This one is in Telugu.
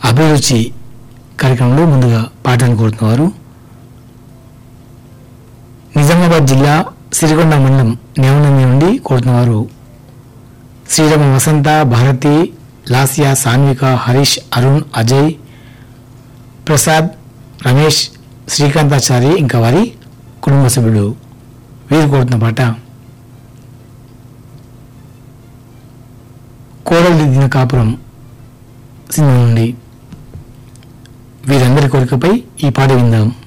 అభిరుచి కార్యక్రమంలో ముందుగా పాటలు కోరుతున్నవారు నిజామాబాద్ జిల్లా సిరికొండ మండలం నేవనమి నుండి కోరుతున్నవారు శ్రీరామ వసంత భారతి లాసియా సాన్విక హరీష్ అరుణ్ అజయ్ ప్రసాద్ రమేష్ శ్రీకాంతాచారి ఇంకా వారి కుటుంబ సభ్యులు వీరు కోరుతున్న పాట కోడలు దిద్దిన కాపురం సినిమా నుండి వీరందరి కోరికపై ఈ పాట విందాం